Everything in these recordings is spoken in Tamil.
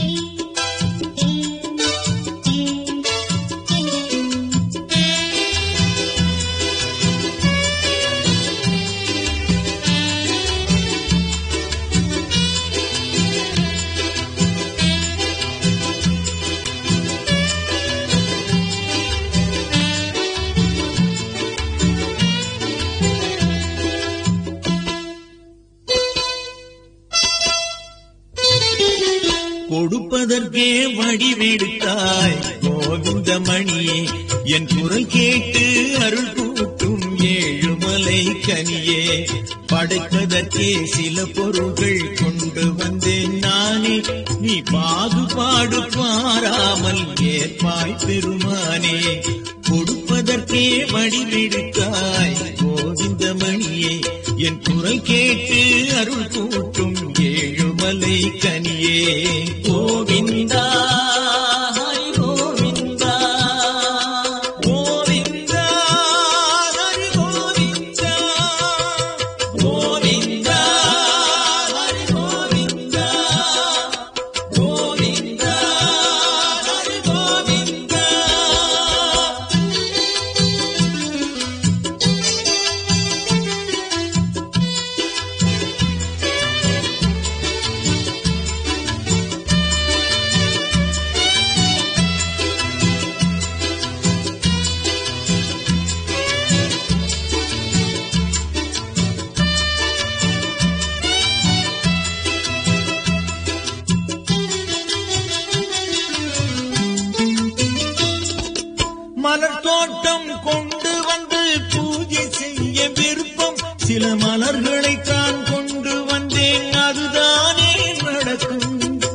கொடுப்பதற்கே வடிவெடுத்தாய் கோவிந்தமணியே என் குரல் கேட்டு அருள் கூட்டும் ஏழுமலை கனியே படைப்பதற்கே சில பொருள்கள் கொண்டு வந்தேன் நானே நீ பாகுபாடு பாராமல் ஏற்பாய் பெருமானே கொடுப்பதற்கே வடிவெடுத்தாய் கோவிந்தமணியே என் குரல் கேட்டு அருள் கூட்டும் ஏழுமலை கனியே கோவிந்தா ஹரி கோவிந்தா கோவிந்தா ஹரி கோவிந்தா கோவிந்தா ஹரி கோவிந்தா கோவிந்தா ஹரி கோவிந்தா மலர் தோட்டம் கொண்டு வந்து பூஜை செய்ய விருப்பம் சில மலர்களை தான் கொண்டு வந்தேன் அதுதானே நடக்கும்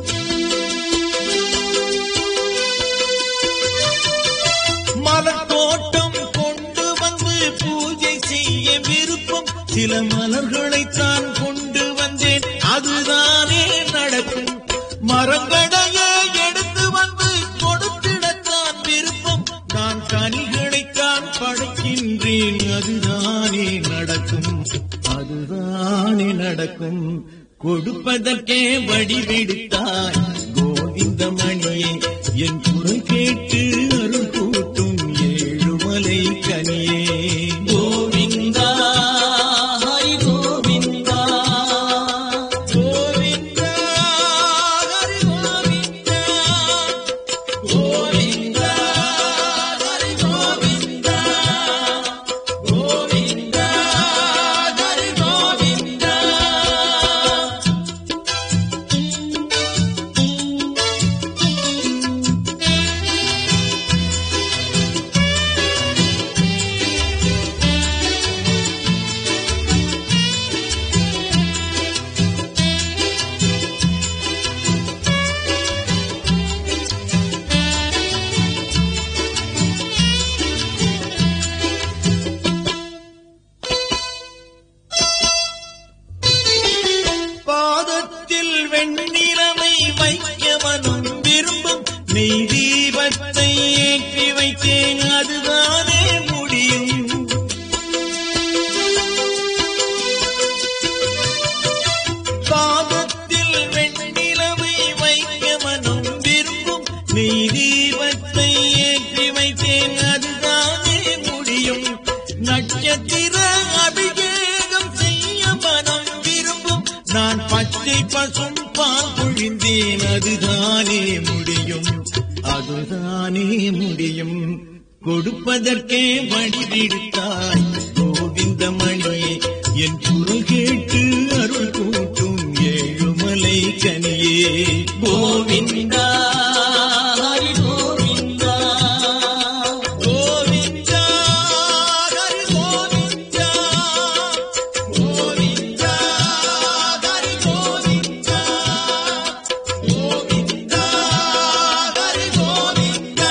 மலர் தோட்டம் கொண்டு வந்து பூஜை செய்ய விருப்பம் சில மலர்களை தான் கொண்டு வந்தேன் அதுதானே நடக்கும் மரங்களையே எடுத்து வந்து கொடுத்திடத்தான் விருப்பம் நான் கனிகளைத்தான் படைக்கின்றேன் அதுதானே நடக்கும் அதுதானே நடக்கும் கொடுப்பதற்கே வடிவெடுத்தாய் கோவிந்தமணியே என் குரல் கேட்டு அருள் கூட்டும் ஏழுமலை கனியே கோவிந்தா ஹரி கோவிந்தா கோவிந்தா ஹரி கோவிந்தா கோவிந்தா ஹரி கோவிந்தா கோவிந்தா ஹரி கோவிந்தா பாதத்தில் வெண்ணிலமை வைக்க மனம் விரும்பும் நெய் தீபத்தை ஏற்றி வைத்தேன் அதுதானே முடியும் பாதத்தில் வெண்ணிலமை வைக்க மனம் விரும்பும் நெய் தீபத்தை ஏற்றி வைத்தேன் அதுதானே முடியும் நட்சத்திர அபிஷேகம் செய்ய மனம் விரும்பும் நான் பச்சை பசும் பால் பொழிந்தேன் அதுதானே முடியும் அதுதானே முடியும் கொடுப்பதற்கே வடிவிடுத்தாய் கோவிந்தமணியே என் குரல் கேட்டு அருள் கூட்டும் ஏழுமலை கனியே கோவிந்தா ஹரி கோவிந்தா கோவிந்தா ஹரி கோவிந்தா கோவிந்தா ஹரி கோவிந்தா கோவிந்தா ஹரி கோவிந்தா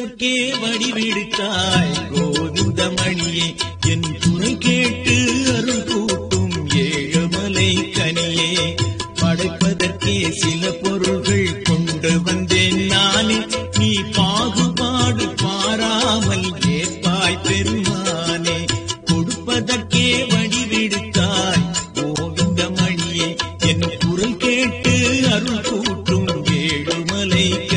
கொடுப்பதற்கே வடிவெடுத்தாய் கோவிந்தமணியே என் குறை கேட்டு அருள் கூட்டும் ஏழுமலை கனியே படைப்பதற்கே சில பொருள்கள் கொண்டு வந்தேன் நானே நீ பாகுபாடு பாராமல் ஏற்பாய் பெருமானே கொடுப்பதற்கே வடிவெடுத்தாய் கோவிந்தமணியே என் குரல் கேட்டு அருள் கூட்டும் ஏழுமலை